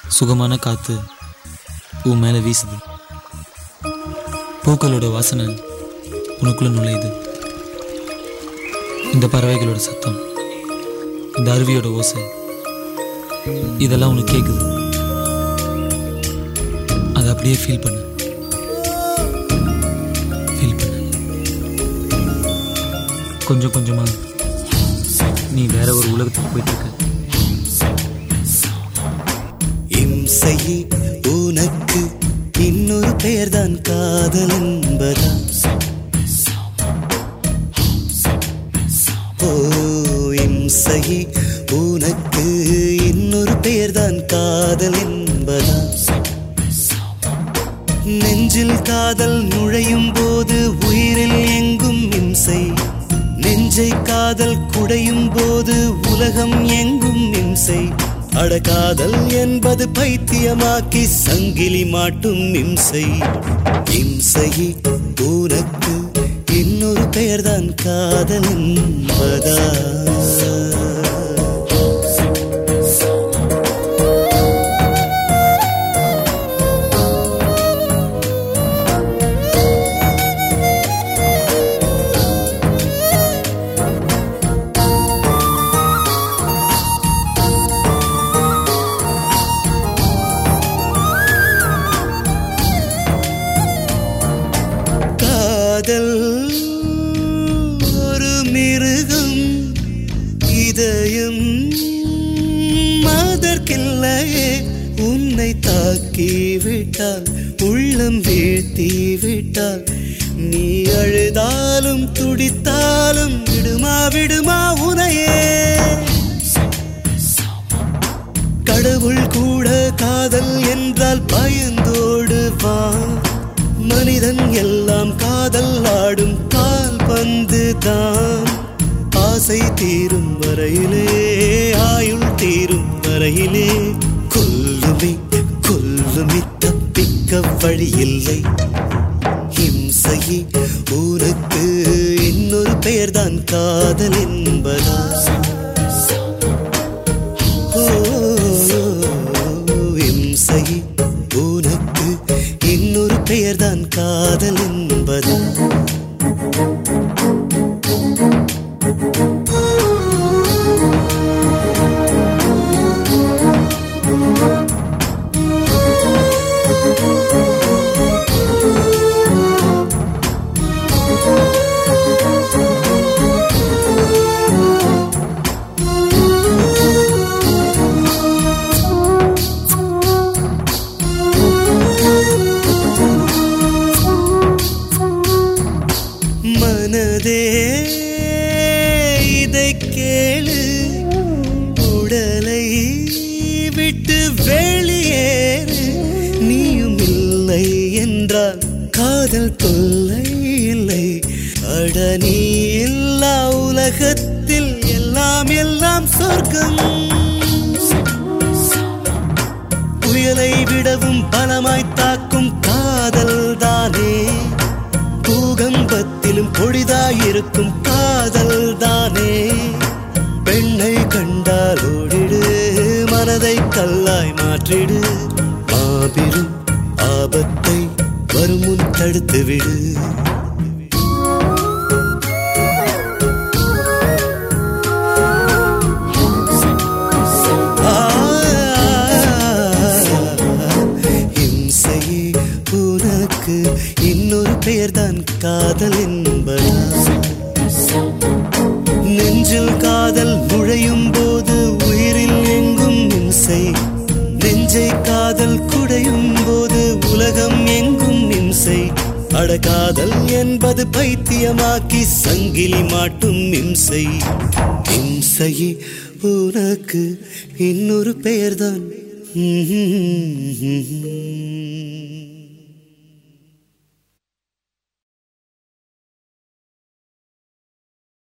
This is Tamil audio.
சுகமான காத்து உன் மேலே வீசுது பூக்களோட வாசனை உனக்குள்ள நுழையுது இந்த பறவைகளோட சத்தம் இந்த அருவியோட ஓசை இதெல்லாம் உனக்கு கேட்குது அதை அப்படியே ஃபீல் பண்ணு ஃபீல் பண்ணு கொஞ்சம் கொஞ்சமா நீ வேற ஒரு உலகத்துக்கு போயிட்டு இருக்க இம்சையே உனக்கு இன்னொரு பெயர்தான் காதல் என்பதா ஓ இம்சையே உனக்கு இன்னொரு பெயர்தான் காதல் என்பதா நெஞ்சில் காதல் நுழையும் போது உயிரில் எங்கும் இம்சை நெஞ்சை காதல் குடையும் போது உலகம் எங்கும் இம்சை அடகாதல் என்பது பைத்தியமாக்கி சங்கிலி மாட்டும் இம்சை இம்சையே உனக்கு இன்னொரு பெயர்தான் காதல் என்பதா காதல் ஒரு மிருகம் இதயம் அதற்கில்லையே உன்னை தாக்கி விட்டால் உள்ளம் வீழ்த்தி விட்டால் நீ அழுதாலும் துடித்தாலும் விடுமா விடுமா உனையே கடவுள் கூட காதல் என்றால் பயந்தோடு வா மனிதன் எல்லாம் காதல் ஆடும் கால் பந்து தான் ஆசை தீரும் வரையிலே ஆயுள் தீரும் வரையிலே கொல்லுமே கொல்லுமே தப்பிக்க வழியில்லை ஹிம்சையே உனக்கு இன்னொரு பெயர்தான் காதல் என்பதா இம்சை உனக்கு இன்னொரு பெயர்தான் காதல் என்பதா மனதே இதை கேளு உடலை விட்டு வெளியேறு நீயும் இல்லை என்றால் காதல் தொல்லை இல்லை அட நீ இல்லா உலகத்தில் எல்லாம் எல்லாம் சொர்க்கம் புயலை விடவும் பலமாய் தாக்கும் காதல் தானே பூகம்பத்திலும் பொடிதாயிருக்கும் காதல் தானே பெண்ணை கண்டால் ஓடிடு மனதை கல்லாய் மாற்றிடு மாபெரும் ஆபத்தை வரும் முன் தடுத்து விடு இம்சையே உனக்கு இன்னொரு பெயர்தான் காதல் என்பதா நெஞ்சில் காதல் நுழையும் போது உயிரில் எங்கும் இம்சை நெஞ்சை காதல் குடையும் போது உலகம் எங்கும் இம்சை அடகாதல் என்பது பைத்தியமாக்கி சங்கிலி மாட்டும் இம்சை இம்சையே உனக்கு இன்னொரு பெயர்தான்